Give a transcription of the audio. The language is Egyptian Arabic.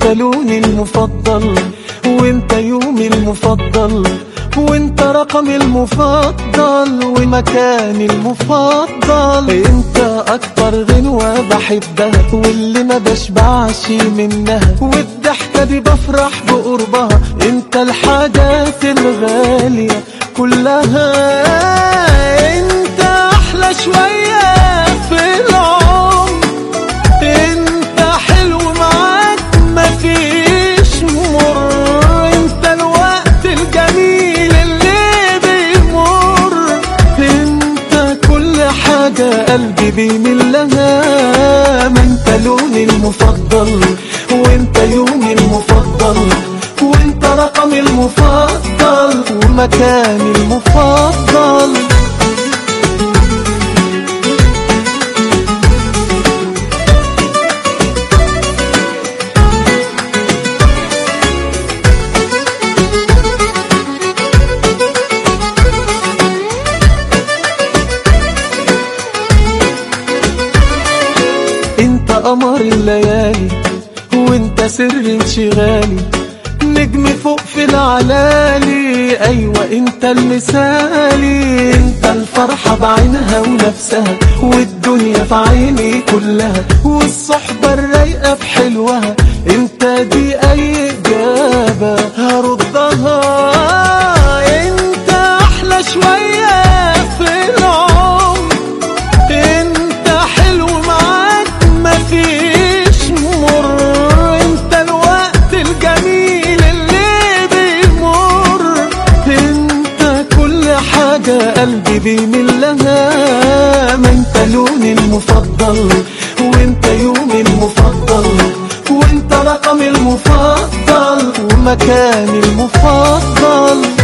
انت لوني المفضل وانت يومي المفضل وانت رقمي المفضل ومكاني المفضل انت اكتر غنوة بحبها واللي ما بشبعش منها والضحكة دي بفرح بقربها انت الحاجات الغالية كلها انت احلى شوية في العمر انت حلو معاك مفيش مر انت الوقت الجميل اللي بيمر انت كل حاجة قلبي بيميل لها ما انت لوني المفضل وانت يومي المفضل وانت رقمي المفضل ومكاني المفضل انت قمر الليالي وانت سر انشغالي نجم فوق في العلالي ايوه انت المثالي انت الفرحة بعينها ونفسها والدنيا في عيني كلها والصحبة الرايقة في حلوها انت دي اي اجابة هردها انت احلى شوية في العمر انت حلو معاك مفيش مر انت الوقت الجميل اللي بيمر انت كل حاجة قلبي بيميل لها ما انت لوني المفضل وانت يومي المفضل وانت رقمي المفضل ومكاني المفضل